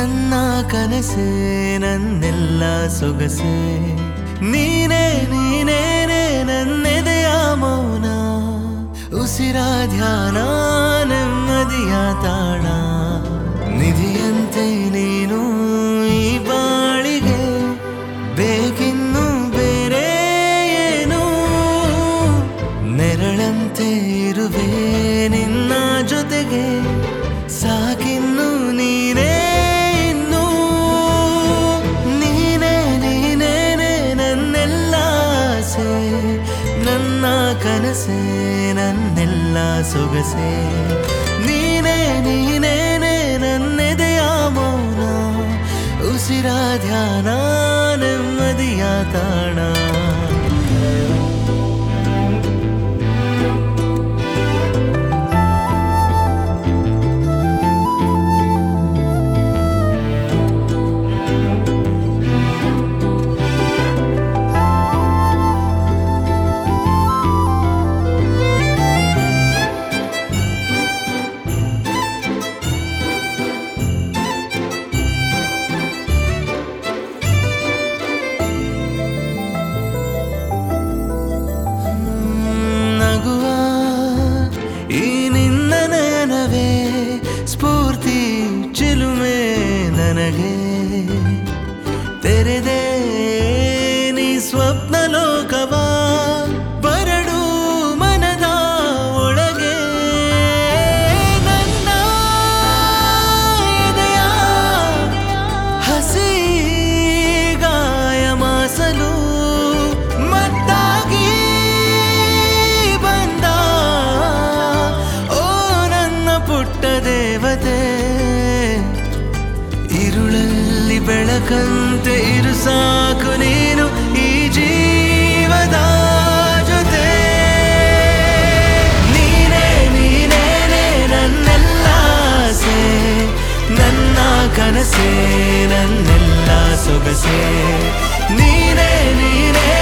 ನನ್ನ ಕನಸೆ ನನ್ನೆಲ್ಲ ಸೊಗಸೆ ನೀನೇ ನೀನೇನೆ ನನ್ನೆದೆಯ ಮೌನ ಉಸಿರ ಧ್ಯಾನ ನೆಮ್ಮದಿಯ ತಾಣ ನಿಧಿಯಂತೆ ನೀನು ಈ ಬಾಳಿಗೆ ಬೇಕಿನ್ನು ಬೇರೆ ಏನು ನೆರಳಂತೆ ಇರುವೆ ನಿನ್ನ ಜೊತೆಗೆ ಸಾಕಿನ್ನು ನೀನೇ ಇನ್ನು ನೀನೇ ನೀನೇನೆ ನನ್ನೆಲ್ಲ ಆಸೆ ನನ್ನ ಕನಸೆ ನನ್ನೆಲ್ಲ ಸೊಗಸೆ ನೀನೇ ನೀನೇನೆ ನನ್ನೆದೆಯ ಮೌನ ಉಸಿರ ಧ್ಯಾನ ನೆಮ್ಮದಿಯ ತಾಣ ನಗುವ ಈ ನಿನ್ನ ನಯನವೇ ಸ್ಫೂರ್ತಿ ಚಿಲುಮೆ ನನಗೆ ತೆರೆದೆ ನೀ ಸ್ವಪ್ನ ಲೋಕವ ಬರಡು ಮನದ ಒಳಗೆ ನನ್ನ ಎದೆಯ ಹಸಿ ಗಾಯ ಮಾಸಲು ಮತ್ತಾಗಿ ಬಂದ ಓ ನನ್ನ ಪುಟ್ಟ ದೇವತೆ ഇരുളಲ್ಲಿ ಬೆಳಕಂತೆ ಇರು ಸಾಕು ನೀನು ಈ ಜೀವದ ಜೊತೆ ನೀನೇ ನೀನೇನೆ ನನ್ನೆಲ್ಲ ಆಸೆ ನನ್ನ ಕನಸೆ ನನ್ನೆಲ್ಲ ಸೊಗಸೆ ನೀನೇ ನೀನೇ